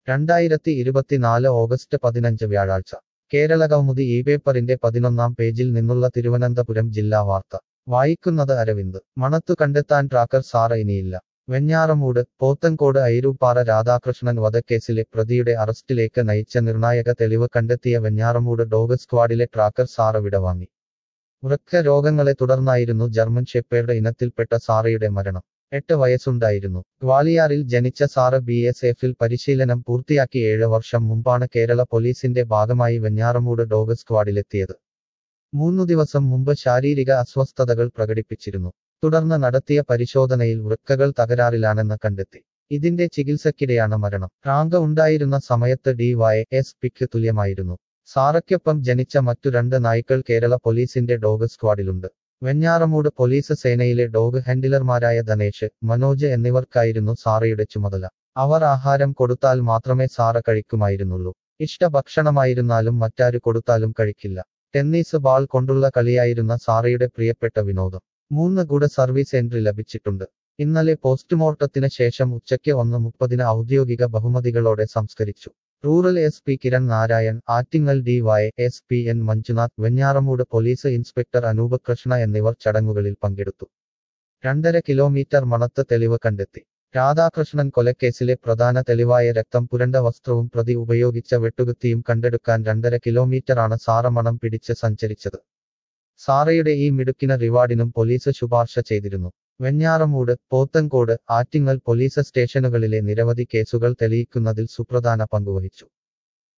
രണ്ടായിരത്തി ഇരുപത്തിനാല് ഓഗസ്റ്റ് പതിനഞ്ച് വ്യാഴാഴ്ച കേരള കൗമുദി ഈ പേപ്പറിന്റെ പതിനൊന്നാം പേജിൽ നിന്നുള്ള തിരുവനന്തപുരം ജില്ലാ വാർത്ത വായിക്കുന്നത് അരവിന്ദ് മണത്തു കണ്ടെത്താൻ ട്രാക്കർ സാറ ഇനിയില്ല വെഞ്ഞാറമൂട് പോത്തൻകോട് ഐരൂപ്പാറ രാധാകൃഷ്ണൻ വധക്കേസിലെ പ്രതിയുടെ അറസ്റ്റിലേക്ക് നയിച്ച നിർണായക തെളിവ് കണ്ടെത്തിയ വെഞ്ഞാറമൂട് ഡോഗ് സ്ക്വാഡിലെ ട്രാക്കർ സാറ വിടവാങ്ങി വൃക്ക രോഗങ്ങളെ തുടർന്നായിരുന്നു ജർമ്മൻ ഷെപ്പേർഡ് ഇനത്തിൽപ്പെട്ട സാറയുടെ മരണം എട്ട് വയസ്സുണ്ടായിരുന്നു ഗ്വാളിയാറിൽ ജനിച്ച സാറ ബി എസ് എഫിൽ പരിശീലനം പൂർത്തിയാക്കി ഏഴ് വർഷം മുമ്പാണ് കേരള പോലീസിന്റെ ഭാഗമായി വെഞ്ഞാറമൂട് ഡോഗ് സ്ക്വാഡിലെത്തിയത് മൂന്നു ദിവസം മുമ്പ് ശാരീരിക അസ്വസ്ഥതകൾ പ്രകടിപ്പിച്ചിരുന്നു തുടർന്ന് നടത്തിയ പരിശോധനയിൽ വൃക്കകൾ തകരാറിലാണെന്ന് കണ്ടെത്തി ഇതിന്റെ ചികിത്സക്കിടെയാണ് മരണം റാങ്ക ഉണ്ടായിരുന്ന സമയത്ത് ഡി വൈ എസ് പിക്ക് തുല്യമായിരുന്നു സാറയ്ക്കൊപ്പം ജനിച്ച മറ്റു രണ്ട് നായ്ക്കൾ കേരള പോലീസിന്റെ ഡോഗ് സ്ക്വാഡിലുണ്ട് വെഞ്ഞാറമൂട് പോലീസ് സേനയിലെ ഡോഗ് ഹാൻഡിലർമാരായ ധനേഷ് മനോജ് എന്നിവർക്കായിരുന്നു സാറയുടെ ചുമതല അവർ ആഹാരം കൊടുത്താൽ മാത്രമേ സാറ കഴിക്കുമായിരുന്നുള്ളൂ ഇഷ്ടഭക്ഷണമായിരുന്നാലും മറ്റാര് കൊടുത്താലും കഴിക്കില്ല ടെന്നീസ് ബാൾ കൊണ്ടുള്ള കളിയായിരുന്ന സാറയുടെ പ്രിയപ്പെട്ട വിനോദം മൂന്ന് ഗുഡ സർവീസ് എൻട്രി ലഭിച്ചിട്ടുണ്ട് ഇന്നലെ പോസ്റ്റ്മോർട്ടത്തിന് ശേഷം ഉച്ചയ്ക്ക് ഒന്ന് മുപ്പതിന് ഔദ്യോഗിക ബഹുമതികളോടെ സംസ്കരിച്ചു rural S P Kiran Narayan Attingal D Y S P N Manjunath Venjaramoodu police inspector Anoop Krishna എന്നിവർ ചടങ്ങുകളിൽ പങ്കെടുത്തു രണ്ടര കിലോമീറ്റർ മണത്ത് തെളിവ് കണ്ടെത്തി രാധാകൃഷ്ണൻ കൊലക്കേസിലെ പ്രധാന തെളിവായ രക്തം പുരണ്ട വസ്ത്രവും പ്രതി ഉപയോഗിച്ച വെട്ടുകുത്തിയും കണ്ടെടുക്കാൻ രണ്ടര കിലോമീറ്ററാണ് സാറ മണം പിടിച്ച് സഞ്ചരിച്ചത് സാറയുടെ ഈ മിടുക്കിന് റിവാർഡിനും പോലീസ് ശുപാർശ ചെയ്തിരുന്നു വെഞ്ഞാറമൂട് പോത്തൻകോട് ആറ്റിങ്ങൽ പോലീസ് സ്റ്റേഷനുകളിലെ നിരവധി കേസുകൾ തെളിയിക്കുന്നതിൽ സുപ്രധാന പങ്കുവഹിച്ചു